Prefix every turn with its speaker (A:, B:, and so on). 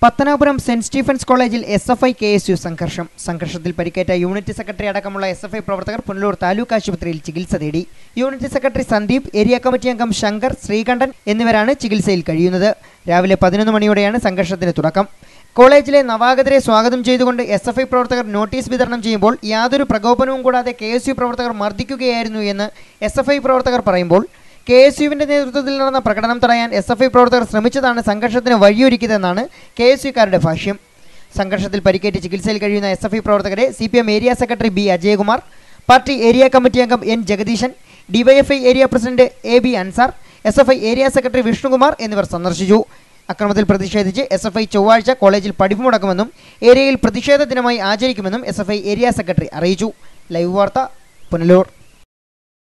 A: Pathanapuram saint Stephen's കോളേജിൽ S F I K S U സംഘർഷം സംഘർഷത്തിൽ പരിക്കേറ്റ യൂണിറ്റ് സെക്രട്ടറി അടക്കമുള്ള എസ് എഫ് ഐ പ്രവർത്തകർ പുനലൂർ താലൂക്ക് ആശുപത്രിയിൽ ചികിത്സ തേടി unit secretary Sandeep area committee അംഗം ശങ്കർ ശ്രീകണ്ഠൻ എന്നിവരാണ് ചികിത്സയിൽ കഴിയുന്നത് രാവിലെ പതിനൊന്ന് മണിയോടെയാണ് സംഘർഷത്തിന് തുടക്കം കോളേജിലെ നവാഗതരെ സ്വാഗതം ചെയ്തുകൊണ്ട് എസ് എഫ് ഐ പ്രവർത്തകർ നോട്ടീസ് വിതരണം ചെയ്യുമ്പോൾ യാതൊരു പ്രകോപനവും കൂടാതെ കെ എസ് യു പ്രവർത്തകർ മർദ്ദിക്കുകയായിരുന്നു എന്ന് എസ് എഫ് ഐ പ്രവർത്തകർ പറയുമ്പോൾ കെ എസ് യുവിന്റെ നേതൃത്വത്തിൽ നടന്ന പ്രകടനം തടയാൻ എസ് എഫ് ഐ പ്രവർത്തകർ ശ്രമിച്ചതാണ് സംഘർഷത്തിന് വഴിയൊരുക്കിയതെന്നാണ് കെ എസ് യുക്കാരുടെ ഭാഷ്യം സംഘർഷത്തിൽ പരിക്കേറ്റ് ചികിത്സയിൽ കഴിയുന്ന എസ് എഫ് ഐ പ്രവർത്തകരെ C P M area secretary B Ajayakumar party area committee അംഗം N Jagadeesan DYFI area president A B Ansar S F I area secretary Vishnukumar എന്നിവർ സന്ദർശിച്ചു അക്രമത്തിൽ പ്രതിഷേധിച്ച് എസ് എഫ് ഐ ചൊവ്വാഴ്ച കോളേജിൽ പഠിപ്പ് മുടക്കുമെന്നും ഏരിയയിൽ പ്രതിഷേധ ദിനമായി ആചരിക്കുമെന്നും S F I area secretary അറിയിച്ചു ലൈവ് വാർത്ത പുനലൂർ